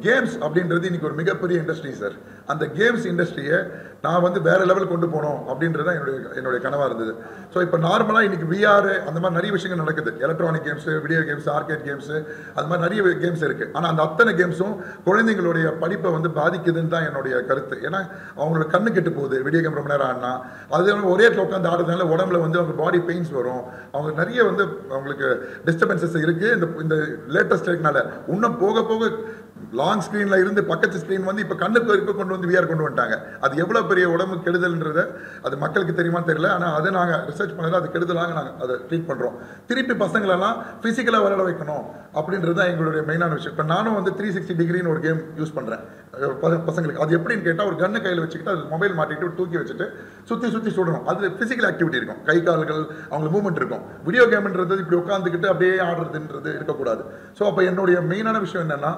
games அப்படின்றது இன்னைக்கு ஒரு மிகப்பெரிய இண்டஸ்ட்ரி சார் அந்த கேம்ஸ் இண்டஸ்ட்ரியை நான் வந்து வேற லெவல் கொண்டு போகணும் அப்படின்றது தான் என்னுடைய என்னுடைய கனவாக இருந்தது ஸோ இப்போ நார்மலாக இன்னைக்கு விஆர் அந்த மாதிரி நிறைய விஷயங்கள் நடக்குது electronic games video games arcade games அது மாதிரி நிறைய கேம்ஸ் இருக்கு ஆனால் அந்த அத்தனை கேம்ஸும் குழந்தைங்களுடைய படிப்பை வந்து பாதிக்குதுன்னு தான் என்னுடைய கருத்து ஏன்னா அவங்களோட கண்ணு கெட்டு போகுது வீடியோ கேம் ரொம்ப நேரம் ஆடினா அது வந்து ஒரே இடத்துல உட்காந்து ஆடுறதுனால உடம்புல வந்து அவங்க பாடி பெயின்ஸ் வரும் அவங்க நிறைய வந்து அவங்களுக்கு டிஸ்டர்பன்சஸ் இருக்கு இந்த இந்த லேட்டஸ்ட் இருக்கனால இன்னும் போக போக லாங் ஸ்க்ரீன்ல இருந்து பக்கத்து ஸ்க்ரீன் வந்து இப்போ கண்ணுக்கு வரைக்கும் கொண்டு வந்து விஆர் கொண்டு வந்துட்டாங்க அது எவ்வளோ பெரிய உடம்பு கெடுதல்ன்றத அது மக்களுக்கு தெரியுமா தெரியல ஆனால் அதை நாங்கள் ரிசர்ச் பண்ணதில் அது கெடுதலாக நாங்கள் அதை ட்ரீட் பண்ணுறோம் திருப்பி பசங்களெல்லாம் ஃபிசிக்கலாக விளையாட வைக்கணும் அப்படின்றது தான் எங்களுடைய மெயினான விஷயம் இப்போ நானும் வந்து த்ரீ சிக்ஸ்டி டிகிரின்னு ஒரு கேம் யூஸ் பண்ணுறேன் பசங்களுக்கு அது எப்படின்னு கேட்டால் ஒரு கண்ணு கையில் வச்சுக்கிட்டு அது மொபைல் மாட்டிட்டு தூக்கி வச்சுட்டு சுற்றி சுற்றி சுடணும் அது ஃபிசிக்கல் ஆக்டிவிட்டி இருக்கும் கை கால்கள் அவங்களுக்கு மூவ்மெண்ட் இருக்கும் வீடியோ கேம்ன்றது இப்படி உட்காந்துக்கிட்டு அப்படியே ஆடுறதுன்றது இருக்கக்கூடாது ஸோ அப்போ என்னுடைய மெயினான விஷயம் என்னென்னா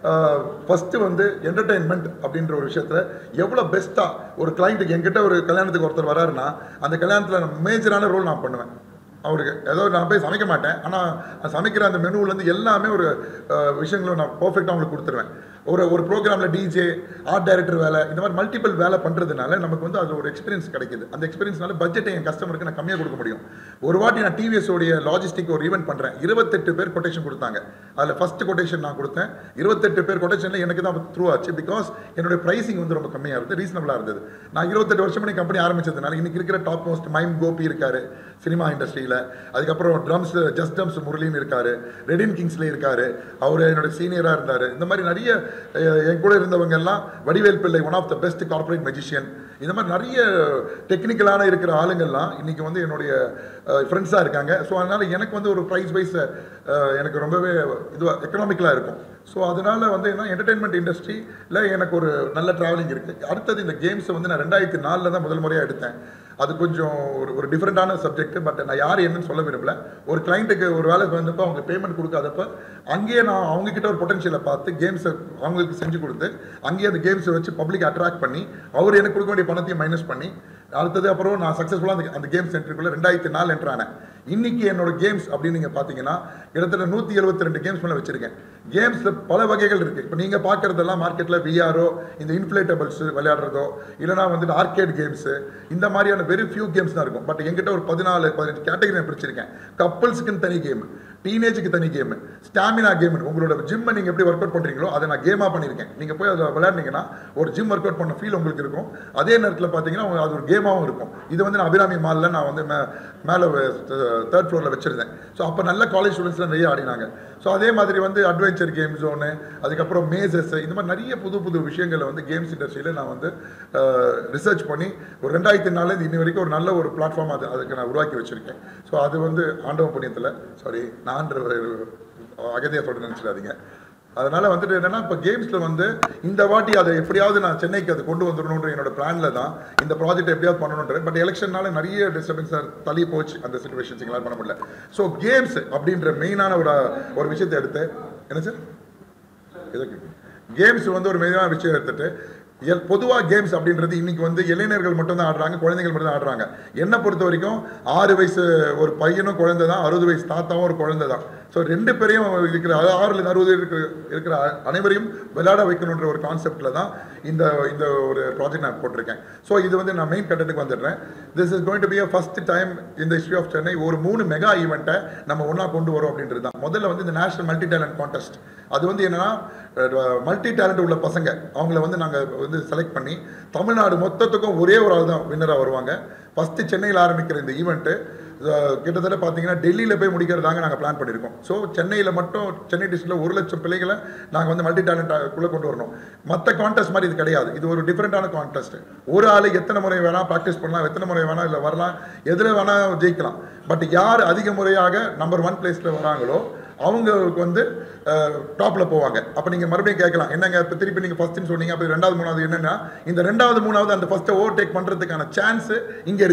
ஃபஸ்ட்டு வந்து என்டர்டெயின்மெண்ட் அப்படின்ற ஒரு விஷயத்தில் எவ்வளோ பெஸ்ட்டாக ஒரு கிளைண்ட்டுக்கு என்கிட்ட ஒரு கல்யாணத்துக்கு ஒருத்தர் வராருன்னா அந்த கல்யாணத்தில் மேஜரான ரோல் நான் பண்ணுவேன் அவருக்கு ஏதோ நான் போய் சமைக்க மாட்டேன் ஆனால் சமைக்கிற அந்த மெனுவிலேருந்து எல்லாமே ஒரு அஹ், விஷயங்களும் நான் பர்ஃபெக்டாக அவங்களுக்கு கொடுத்துருவேன் ஒரு ஒரு ப்ரோக்ராமில் டிஜே ஆர்ட் டைரக்டர் வேலை இந்த மாதிரி மல்டிபிள் வேலை பண்ணுறதுனால நமக்கு வந்து அது ஒரு எக்ஸ்பீரியன்ஸ் கிடைக்குது அந்த எக்ஸ்பீரியன்ஸ்னால பட்ஜெட்டை என் கஸ்டமருக்கு நான் கம்மியாக கொடுக்க முடியும் ஒரு வாட்டி நான் டிவிஎஸ் உடைய லாஜிஸ்டிக் ஒரு ஈவெண்ட் பண்ணுறேன் இருபத்தெட்டு பேர் கொட்டேஷன் கொடுத்தாங்க அதில் ஃபர்ஸ்ட் கொட்டேஷன் நான் கொடுத்தேன் இருபத்தெட்டு பேர் கொட்டேஷனில் எனக்கு தான் த்ரூ ஆச்சு பிகாஸ் என்னுடைய ப்ரைசிங் வந்து ரொம்ப கம்மியாக இருந்தது ரீசனபிளாக இருந்தது நான் இருபத்தெட்டு வருஷம் பண்ணி கம்பெனி ஆரம்பிச்சதுனால இன்னைக்கு இருக்கிற டாப் மோஸ்ட் மைம் கோபி இருக்காரு சினிமா இண்டஸ்ட்ரியில் அதுக்கப்புறம் ட்ரம்ஸ் ஜஸ்ட் ட்ரம்ஸ் முரளின்னு இருக்காரு ரெடின் கிங்ஸ்ல இருக்காரு அவர் என்னோட சீனியராக இருந்தார் இந்த மாதிரி நிறைய அஹ், என் கூட இருந்தவங்க எல்லாம் Vadivel Pillai one of the best corporate magician இந்த மாதிரி நிறைய டெக்னிக்கலான இருக்கிற ஆளுங்கள்லாம் இன்னைக்கு வந்து என்னுடைய ஃப்ரெண்ட்ஸாக இருக்காங்க ஸோ அதனால எனக்கு வந்து ஒரு ப்ரைஸ் வைஸ் எனக்கு ரொம்பவே இதுவாக எக்கனாமிக்கலாக இருக்கும் ஸோ அதனால வந்து என்ன என்டர்டெயின்மெண்ட் இண்டஸ்ட்ரியில் எனக்கு ஒரு நல்ல ட்ராவலிங் இருக்குது அடுத்தது இந்த கேம்ஸை வந்து நான் ரெண்டாயிரத்தி நாலில் தான் முதல் முறையாக எடுத்தேன் அது கொஞ்சம் ஒரு ஒரு டிஃப்ரெண்ட்டான சப்ஜெக்ட் பட் நான் யார் என்னன்னு சொல்ல விரும்பல ஒரு கிளைண்ட்டுக்கு ஒரு வேலை வந்தப்போ அவங்க பேமெண்ட் கொடுக்காதப்ப அங்கேயே நான் அவங்க கிட்ட ஒரு பொட்டன்ஷியலை பார்த்து கேம்ஸை அவங்களுக்கு செஞ்சு கொடுத்து அங்கேயே அந்த கேம்ஸை வச்சு பப்ளிக் அட்ராக்ட் பண்ணி அவர் எனக்கு கொடுக்க வேண்டிய பணத்தையும் மைனஸ் பண்ணி அடுத்தது அப்புறம் நான் சக்ஸஸ்ஃபுல்லாக அந்த அந்த கேம் சென்டருக்குள்ள ரெண்டாயிரத்தி நாலு என்ட்ரு ஆனேன் இன்னைக்கு என்னோட கேம்ஸ் அப்படின்னு நீங்கள் பார்த்தீங்கன்னா கிட்டத்தட்ட நூற்றி எழுபத்தி ரெண்டு கேம்ஸ் மேலே வச்சிருக்கேன் கேம்ஸில் பல வகைகள் இருக்குது இப்போ நீங்கள் பார்க்குறதெல்லாம் மார்க்கெட்டில் விஆரோ இந்த இன்ஃப்ளேட்டபிள்ஸ் விளையாடுறதோ இல்லைனா வந்துட்டு ஆர்கேட் கேம்ஸு இந்த மாதிரியான வெரி ஃபியூ கேம்ஸ் தான் இருக்கும் பட் எங்கிட்ட ஒரு பதினாலு பதினஞ்சு கேட்டகரி நான் பிரிச்சிருக்கேன் கப்பல்ஸுக்குன்னு தனி கேம் டீனேஜுக்கு தனி கேம் ஸ்டாமினா கேம் உங்களோட ஜிம்மை நீங்கள் எப்படி ஒர்க் அவுட் பண்ணுறீங்களோ அதை நான் கேமாக பண்ணியிருக்கேன் நீங்கள் போய் அதில் விளையாடுனீங்கன்னா ஒரு ஜிம் ஒர்க் அவுட் பண்ண ஃபீல் உங்களுக்கு இருக்கும் அதே நேரத்தில் பார்த்தீங்கன்னா உங்களுக்கு அது ஒரு கேமாகவும் இருக்கும் இது வந்து நான் அபிராமி மாலில் நான் வந்து மே மேலே தேர்ட் ஃப்ளோரில் வச்சுருந்தேன் ஸோ அப்போ நல்ல காலேஜ் ஸ்டூடெண்ட்ஸ்லாம் நிறைய ஆடினாங்க ஸோ அதே மாதிரி வந்து அட்வென்ச்சர் கேம் ஜோனு அதுக்கப்புறம் மேசஸ் இந்த மாதிரி நிறைய புது புது விஷயங்களை வந்து கேம்ஸ் இண்டஸ்ட்ரியில் நான் வந்து ரிசர்ச் பண்ணி ஒரு ரெண்டாயிரத்தி நாலு இன்னி வரைக்கும் ஒரு நல்ல ஒரு பிளாட்ஃபார்ம் அது அதுக்கு நான் உருவாக்கி வச்சுருக்கேன் ஸோ அது வந்து ஆண்டவ புண்ணியத்தில் சாரி நான் அகதியாக சொல்ல நினச்சிடாதீங்க அதனால வந்துட்டு என்னன்னா இப்போ கேம்ஸில் வந்து இந்த வாட்டி அதை எப்படியாவது நான் சென்னைக்கு அதை கொண்டு வந்துடணுன்ற என்னோட பிளானில் தான் இந்த ப்ராஜெக்ட் எப்படியாவது பண்ணணுன்றது பட் எலெக்ஷன்னால நிறைய டிஸ்டர்பன்ஸ் தள்ளி போச்சு அந்த சுச்சுவேஷன்ஸ் எங்களால் பண்ண முடியல ஸோ கேம்ஸ் அப்படின்ற மெயினான ஒரு ஒரு விஷயத்தை எடுத்து என்ன சார் எதுக்கு கேம்ஸ் வந்து ஒரு மெயினான விஷயம் எடுத்துட்டு எல் பொதுவாக கேம்ஸ் அப்படின்றது இன்னைக்கு வந்து இளைஞர்கள் மட்டும் தான் ஆடுறாங்க குழந்தைகள் மட்டும் தான் ஆடுறாங்க என்னை பொறுத்த வரைக்கும் ஆறு வயசு ஒரு பையனும் குழந்தை தான் அறுபது வயசு தாத்தாவும் ஒரு குழந்தை தான் ஸோ ரெண்டு பேரையும் இருக்கிற அதாவது ஆறுல அறுபது இருக்கிற இருக்கிற அனைவரையும் விளையாட வைக்கணுன்ற ஒரு கான்செப்டில் தான் இந்த இந்த ஒரு ப்ராஜெக்ட் நான் போட்டிருக்கேன் ஸோ இது வந்து நான் மெயின் கண்டென்ட்டுக்கு வந்துடுறேன் this is going to be a first time இந்த ஹிஸ்ட்ரி ஆஃப் சென்னை ஒரு மூணு மெகா ஈவெண்ட்டை நம்ம ஒன்றா கொண்டு வரோம் அப்படின்றது தான் முதல்ல வந்து இந்த நேஷனல் மல்டி டேலண்ட் கான்டெஸ்ட் அது வந்து என்னன்னா மல்டி டேலண்ட் உள்ள பசங்க அவங்கள வந்து நாங்கள் வந்து செலக்ட் பண்ணி தமிழ்நாடு மொத்தத்துக்கும் ஒரே ஒரு ஆள் தான் வின்னராக வருவாங்க ஃபஸ்ட்டு சென்னையில் ஆரம்பிக்கிற இந்த ஈவெண்ட்டு கிட்டத்தட்ட பார்த்தீங்கன்னா டெல்லியில் போய் முடிக்கிறதாங்க நாங்கள் பிளான் பண்ணியிருக்கோம் ஸோ சென்னையில் மட்டும் சென்னை டிஸ்ட்ரிக்டில் ஒரு லட்சம் பிள்ளைகளை நாங்கள் வந்து மல்டி டேலண்ட்டாக்குள்ளே கொண்டு வரணும் மற்ற கான்டெஸ்ட் மாதிரி இது கிடையாது இது ஒரு டிஃப்ரெண்ட்டான கான்டெஸ்ட் ஒரு ஆள் எத்தனை முறை வேணால் ப்ராக்டிஸ் பண்ணலாம் எத்தனை முறை வேணால் இல்லை வரலாம் எதில் வேணால் ஜெயிக்கலாம் பட் யார் அதிக முறையாக நம்பர் ஒன் பிளேஸில் வராங்களோ அவங்களுக்கு வந்து டாப்பில் போவாங்க அப்போ நீங்கள் மறுபடியும் கேட்கலாம் என்னங்க இப்போ திருப்பி நீங்கள் ஃபஸ்ட்டுன்னு சொன்னீங்க அப்போ ரெண்டாவது மூணாவது என்னென்னா இந்த ரெண்டாவது மூணாவது அந்த ஃபஸ்ட்டை ஓவர் டேக் பண்ணுறதுக்கான சான்ஸு இங்கே இருக்குது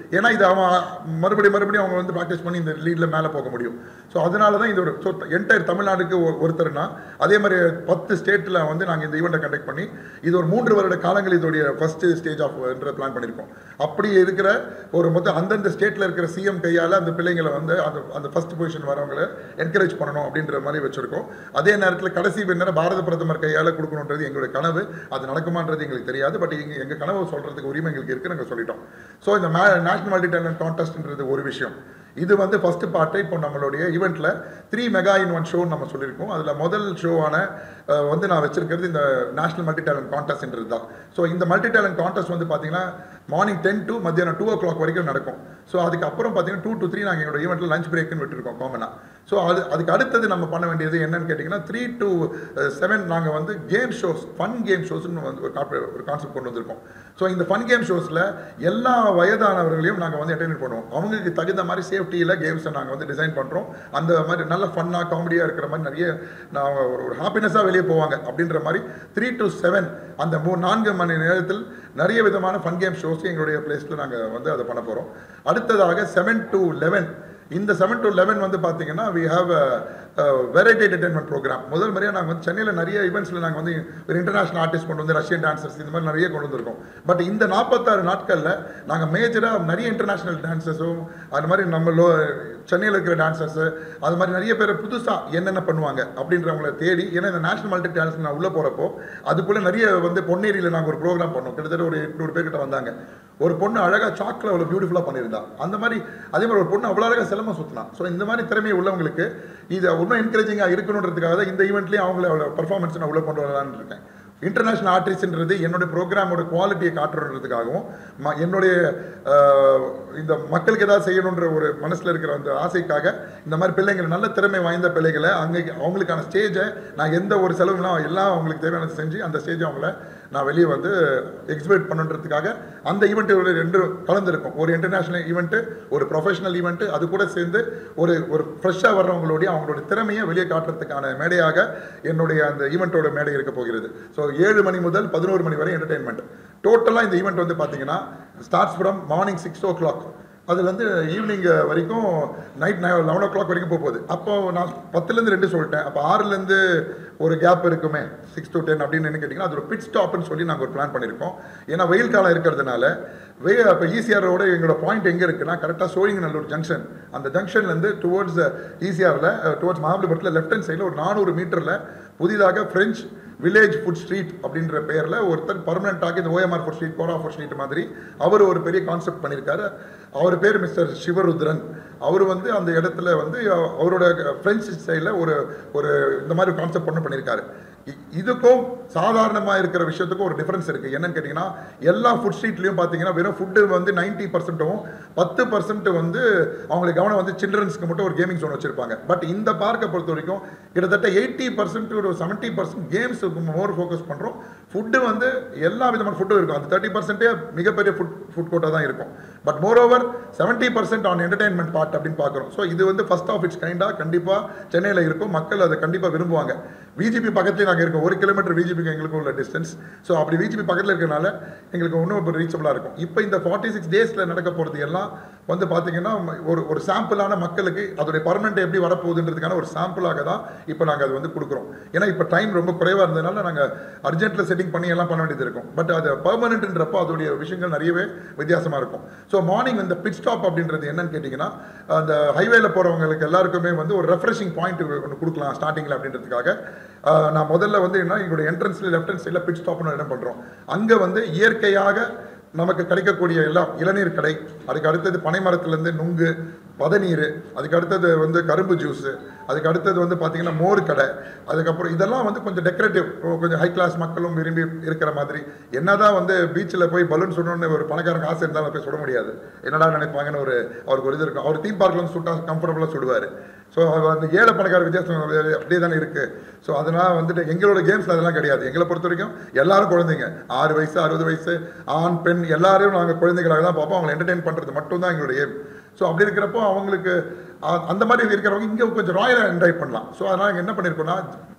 ஏன்னா இது அவன் மறுபடியும் மறுபடியும் அவங்க வந்து ப்ராக்டிஸ் பண்ணி இந்த லீடில் மேலே போக முடியும் ஸோ அதனால தான் இது ஒரு ஸோ என்டையர் தமிழ்நாடுக்கு ஒ- ஒருத்தர்னா அதே மாதிரி பத்து ஸ்டேட்டில் வந்து நாங்கள் இந்த ஈவெண்ட்டை கண்டக்ட் பண்ணி இது ஒரு மூன்று வருட காலங்கள் இதோடைய ஃபர்ஸ்ட் ஸ்டேஜ் ஆஃப் என்ற பிளான் பண்ணியிருக்கோம் அப்படி இருக்கிற ஒரு மொத்தம் அந்தந்த ஸ்டேட்டில் இருக்கிற சிஎம் கையால் அந்த பிள்ளைங்களை வந்து அந்த அந்த ஃபர்ஸ்ட் பொசிஷன் வரவங்களை என்கரேஜ் பண்ணணும் அப்படின்ற மாதிரி வச்சிருக்கோம் அதே நேரத்தில் கடைசி வின்னரை பாரத பிரதமர் கையால் கொடுக்கணுன்றது எங்களுடைய கனவு அது நடக்குமான்றது எங்களுக்கு தெரியாது பட் எங்க எங்கள் கனவு சொல்கிறதுக்கு உரிமை எங்களுக்கு இருக்குது நாங்கள் சொல்லிட்டோம் ஸோ இந்த நேஷனல் மல்டி டேலண்ட் கான்டெஸ்ட்ன்றது ஒரு விஷயம் இது வந்து ஃபர்ஸ்ட் பார்ட்டு இப்போ நம்மளுடைய ஈவெண்ட்டில் three mega in one show நம்ம சொல்லியிருக்கோம் அதில் முதல் ஷோவான வந்து நான் வச்சிருக்கிறது இந்த நேஷனல் மல்டி டேலண்ட் கான்டெஸ்ட்ன்றது தான் ஸோ இந்த மல்டி டேலண்ட் கான்டெஸ்ட் வந்து பார்த்தீங்கன்னா மார்னிங் டென் டு மத்தியானம் டூ ஓ கிளாக் வரைக்கும் நடக்கும் ஸோ அதுக்கப்புறம் பார்த்தீங்கன்னா டூ டு த்ரீ நாங்கள் எங்களோட ஈவெண்ட்டில் லஞ்ச் பிரேக்குன்னு விட்டுருக்கோம் காமனாக ஸோ அது அதுக்கு அடுத்தது நம்ம பண்ண வேண்டியது என்னன்னு கேட்டிங்கன்னா த்ரீ டு செவன் நாங்கள் வந்து கேம் ஷோஸ் ஃபன் கேம் ஷோஸ்னு வந்து ஒரு கார்ப்பரேட் ஒரு கான்செப்ட் கொண்டு வந்திருக்கோம் ஸோ இந்த ஃபன் கேம் ஷோஸில் எல்லா வயதானவர்களையும் நாங்கள் வந்து என்டர்டைன் பண்ணுவோம் அவங்களுக்கு தகுந்த மாதிரி சேஃப்டியில் கேம்ஸை நாங்கள் வந்து டிசைன் பண்ணுறோம் அந்த மாதிரி நல்ல ஃபன்னாக காமெடியாக இருக்கிற மாதிரி நிறைய நான் ஒரு ஒரு ஹாப்பினஸாக வெளியே போவாங்க அப்படின்ற மாதிரி த்ரீ டு செவன் அந்த மூ நான்கு மணி நேரத்தில் நிறைய விதமான ஃபன் கேம் ஷோஸ் எங்களுடைய பிளேஸில் நாங்கள் வந்து அதை பண்ண போகிறோம் அடுத்ததாக செவன் டு லெவன் இந்த செவன் டு லெவன் வந்து பார்த்தீங்கன்னா we have variety entertainment programme முதல் முறையாக நாங்கள் வந்து சென்னையில் நிறைய ஈவெண்ட்ஸில் நாங்கள் வந்து ஒரு இன்டர்நேஷனல் ஆர்டிஸ்ட் கொண்டு வந்து ரஷ்யன் டான்சர்ஸ் இந்த மாதிரி நிறைய கொண்டு வந்திருக்கோம் பட் இந்த நாற்பத்தாறு நாட்களில் நாங்கள் மேஜராக நிறைய இன்டர்நேஷனல் டான்சர்ஸும் அது மாதிரி நம்ம லோ சென்னையில் இருக்கிற டான்சர்ஸு அது மாதிரி நிறைய பேர் புதுசாக என்னென்ன பண்ணுவாங்க அப்படின்றவங்கள தேடி ஏன்னா இந்த நேஷனல் மல்டி டான்ஸ் நான் உள்ளே போகிறப்போ அதுக்குள்ளே நிறைய வந்து பொன்னேரியில் நாங்கள் ஒரு ப்ரோக்ராம் பண்ணோம் கிட்டத்தட்ட ஒரு எட்நூறு பேர்கிட்ட வந்தாங்க ஒரு பொண்ணு அழகாக சாக்கில் அவ்வளோ பியூட்டிஃபுல்லாக பண்ணியிருந்தா அந்த மாதிரி அதே மாதிரி ஒரு பொண்ணு அவ்வளோ அழகாக சிலம்பம் சுற்றினா ஸோ இந்த மாதிரி திறமை உள்ளவங்களுக்கு இது இன்னும் என்கரேஜிங்காக இருக்கணுன்றதுக்காக தான் இந்த ஈவெண்ட்லேயும் அவங்கள அவ்வளோ பர்ஃபார்மன்ஸ் நான் உள்ளே கொண்டு வரலான்னு இருக்கேன் இன்டர்நேஷனல் ஆர்டிஸ்ட்ன்றது என்னுடைய ப்ரோக்ராமோட குவாலிட்டியை காட்டுறதுக்காகவும் ம என்னுடைய ஆஹ், இந்த மக்களுக்கு ஏதாவது செய்யணுன்ற ஒரு மனசில் இருக்கிற அந்த ஆசைக்காக இந்த மாதிரி பிள்ளைங்களை நல்ல திறமை வாய்ந்த பிள்ளைகளை அங்கே அவங்களுக்கான ஸ்டேஜை நான் எந்த ஒரு செலவுலாம் எல்லாம் அவங்களுக்கு தேவையானது செஞ்சு அந்த ஸ்டேஜை அவங்கள நான் வெளியே வந்து எக்ஸிபிட் பண்ணுன்றதுக்காக அந்த ஈவெண்ட்டு ரெண்டு கலந்துருக்கும் ஒரு இன்டர்நேஷனல் ஈவெண்ட்டு ஒரு ப்ரொஃபஷனல் ஈவெண்ட்டு அது கூட சேர்ந்து ஒரு ஒரு ஃப்ரெஷ்ஷாக வர்றவங்களுடைய அவங்களோட திறமையை வெளியே காட்டுறதுக்கான மேடையாக என்னுடைய அந்த ஈவெண்ட்டோட மேடை இருக்க போகிறது ஸோ ஏழு மணி முதல் பதினோரு மணி வரை என்டர்டைன்மெண்ட் டோட்டலாக இந்த ஈவெண்ட் வந்து பார்த்தீங்கன்னா starts from morning six o'clock அதுலேருந்து ஈவினிங் வரைக்கும் நைட் லெவன் ஓ கிளாக் வரைக்கும் போக போகுது அப்போ நான் பத்துலேருந்து ரெண்டு சொல்லிட்டேன் அப்போ ஆறுலேருந்து ஒரு கேப் இருக்குமே சிக்ஸ் to டென் அப்படின்னு என்ன கேட்டிங்கன்னா அது ஒரு பிட் ஸ்டாப்னு சொல்லி நாங்கள் ஒரு பிளான் பண்ணியிருக்கோம் ஏன்னா வெயில் காலம் இருக்கிறதுனால வெயில் இப்போ ஈசிஆரோட எங்களோட பாயிண்ட் எங்கே இருக்குன்னா கரெக்டாக சோழிங்கநல்லூர் ஜங்ஷன் அந்த ஜங்ஷன்லேருந்து டுவோர்ட்ஸ் ஈசிஆரில் டுவோர்ட்ஸ் மகாபலிபுரத்தில் லெஃப்ட் ஹேண்ட் சைடில் ஒரு நானூறு மீட்டரில் புதிதாக ஃப்ரெஞ்ச் வில்லேஜ் ஃபுட் ஸ்ட்ரீட் அப்படின்ற பேரில் ஒருத்தர் பர்மனெண்ட்டாக இந்த ஓஎம்ஆர் ஃபுட் ஸ்ட்ரீட் கோரா ஃபுட் ஸ்ட்ரீட் மாதிரி அவர் ஒரு பெரிய கான்செப்ட் பண்ணியிருக்காரு அவர் பேர் மிஸ்டர் சிவருத்ரன் அவர் வந்து அந்த இடத்துல வந்து அ- அவரோட ஃப்ரெஞ்ச் ஸ்டைலில் ஒரு ஒரு இந்த மாதிரி கான்செப்ட் ஒன்று பண்ணியிருக்காரு இ- இதுக்கும் சாதாரணமாக இருக்கிற விஷயத்துக்கும் ஒரு டிஃபரன்ஸ் இருக்குது என்னன்னு கேட்டிங்கன்னா எல்லா ஃபுட் ஸ்ட்ரீட்லையும் பார்த்தீங்கன்னா வெறும் ஃபுட்டு வந்து நைன்ட்டி பர்சன்ட்டும் பத்து பர்சன்ட் வந்து அவங்களுக்கு கவனம் வந்து சில்ட்ரன்ஸ்க்கு மட்டும் ஒரு கேமிங் ஜோன் வச்சிருப்பாங்க பட் இந்த பார்க்கை பொறுத்த வரைக்கும் கிட்டத்தட்ட எயிட்டி பர்சன்ட் ஒரு செவன்ட்டி பர்சன்ட் கேம்ஸுக்கு மோர் ஃபோக்கஸ் பண்ணுறோம் ஃபுட்டு வந்து எல்லா விதமான ஃபுட்டும் இருக்கும் அந்த தேர்ட்டி பர்சன்டே மிகப்பெரிய ஃபுட் ஃபுட் கோட்டாக தான் இருக்கும் but more over seventy percent on entertainment part அப்படின்னு பார்க்குறோம் ஸோ இது வந்து ஃபர்ஸ்ட் ஆஃப் இட்ஸ் கைண்டாக கண்டிப்பாக சென்னையில் இருக்கும் மக்கள் அதை கண்டிப்பாக விரும்புவாங்க விஜிபி பக்கத்துலேயே நாங்கள் இருக்கோம் ஒரு கிலோமீட்டர் விஜிபிக்கு எங்களுக்கு உள்ள டிஸ்டன்ஸ் ஸோ அப்படி விஜிபி பக்கத்தில் இருக்கிறனால எங்களுக்கு இன்னும் இப்போ ரீச்சபிளாக இருக்கும் இப்போ இந்த ஃபார்ட்டி சிக்ஸ் டேஸில் நடக்க போகிறது எல்லாம் வந்து பார்த்தீங்கன்னா ஒரு ஒரு சாம்பிளான மக்களுக்கு அதோடைய பர்மனெண்ட் எப்படி வரப்போகுதுன்றதுக்கான ஒரு சாம்பிளாக தான் இப்போ நாங்கள் அது வந்து கொடுக்குறோம் ஏன்னா இப்போ டைம் ரொம்ப குறைவாக இருந்ததுனால நாங்கள் அர்ஜென்ட்டில் செட்டிங் பண்ணி எல்லாம் பண்ண வேண்டியது இருக்கும் பட் அது பர்மனெண்ட்ன்றப்போ அதோடைய விஷயங்கள் நிறையவே வித்தியாசமாக இருக்கும் ஸோ மார்னிங் இந்த பிட் ஸ்டாப் அப்படின்றது என்னன்னு கேட்டிங்கன்னா அந்த ஹைவேல போகிறவங்களுக்கு எல்லாருக்குமே வந்து ஒரு ரெஃப்ரெஷிங் பாயிண்ட் ஒன்று கொடுக்கலாம் ஸ்டார்டிங்கில் அப்படின்றதுக்காக ஆஹ், நான் முதல்ல வந்து என்ன எங்களுடைய என்ட்ரன்ஸில் லெஃப்ட் ஹேண்ட் சைடில் பிட் ஸ்டாப்னு இடம் பண்ணுறோம் அங்கே வந்து இயற்கையாக நமக்கு கிடைக்கக்கூடிய எல்லாம் இளநீர் கடை அதுக்கு அடுத்தது பனைமரத்துலேருந்து நுங்கு பதநீர் அதுக்கு அடுத்தது வந்து கரும்பு ஜூஸு அதுக்கு அடுத்தது வந்து பார்த்தீங்கன்னா மோர் கடை அதுக்கப்புறம் இதெல்லாம் வந்து கொஞ்சம் டெக்கரேட்டிவ் கொஞ்சம் ஹை கிளாஸ் மக்களும் விரும்பி இருக்கிற மாதிரி என்னதான் வந்து பீச்சில் போய் பலூன் சுடணும்னு ஒரு பணக்காரங்க ஆசை இருந்தாலும் போய் சுட முடியாது என்னடா நினைப்பாங்கன்னு ஒரு அவருக்கு ஒரு இது இருக்கும் அவர் தீம் பார்க்கில் வந்து சுட்டா கம்ஃபர்டபுளாக சுடுவார் ஸோ அந்த ஏழை பணக்கார வித்தியாசம் அப்படியே தானே இருக்குது ஸோ அதனால் வந்துட்டு எங்களோட கேம்ஸில் அதெல்லாம் கிடையாது எங்களை பொறுத்த வரைக்கும் எல்லாரும் குழந்தைங்க ஆறு வயசு அறுபது வயசு ஆண் பெண் எல்லாரையும் நாங்கள் குழந்தைகளாக தான் பார்ப்போம் அவங்களை என்டர்டெயின் பண்ணுறது மட்டும்தான் எங்களுடைய ஏம் ஸோ அப்படி இருக்கிறப்போ அவங்களுக்கு அ- அந்த மாதிரி இருக்கிறவங்க இங்கே கொஞ்சம் ராயலாக என்ஜாய் பண்ணலாம் ஸோ அதனால் நாங்கள் என்ன பண்ணியிருக்கோம்னா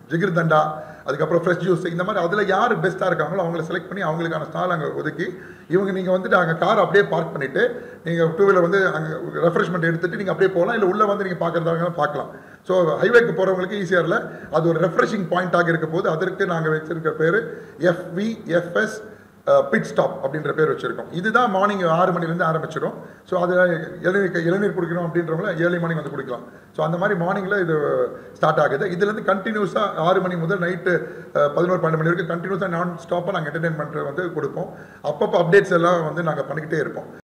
ஜிகிர்தண்டா அதுக்கப்புறம் ஃப்ரெஷ் ஜூஸ் இந்த மாதிரி அதில் யார் பெஸ்ட்டாக இருக்காங்களோ அவங்கள செலக்ட் பண்ணி அவங்களுக்கான ஸ்டால் அங்கே ஒதுக்கி இவங்க நீங்கள் வந்துட்டு அங்கே கார் அப்படியே பார்க் பண்ணிவிட்டு நீங்கள் டூ வீலர் வந்து அங்கே ரெஃப்ரெஷ்மெண்ட் எடுத்துட்டு நீங்கள் அப்படியே போகலாம் இல்லை உள்ளே வந்து நீங்கள் பார்க்குறதாங்க பார்க்கலாம் ஸோ ஹைவேக்கு போகிறவங்களுக்கு ஈஸியாக இல்லை அது ஒரு ரெஃப்ரெஷிங் பாயிண்டாக இருக்க போது அதற்கு நாங்கள் வச்சிருக்க பேர் எஃப்விஎஃப்எஸ் பிட் ஸ்டாப் அப்படின்ற பேர் வச்சிருக்கோம் இதுதான் மார்னிங் ஆறு மணிலேருந்து ஆரம்பிச்சிடும் ஸோ அதில் இளநீர் இளநீர் குடிக்கணும் அப்படின்றவங்கள ஏர்லி மார்னிங் வந்து குடிக்கலாம் ஸோ அந்த மாதிரி மார்னிங்கில் இது ஸ்டார்ட் ஆகுது இதுலேருந்து கண்டினியூஸாக ஆறு மணி முதல் நைட்டு பதினோரு பன்னெண்டு மணி வரைக்கும் கண்டினியூஸாக நான் ஸ்டாப்பாக நாங்கள் என்டர்டைன்மெண்ட் வந்து கொடுப்போம் அப்பப்போ அப்டேட்ஸ் எல்லாம் வந்து நாங்கள் பண்ணிக்கிட்டே இருப்போம்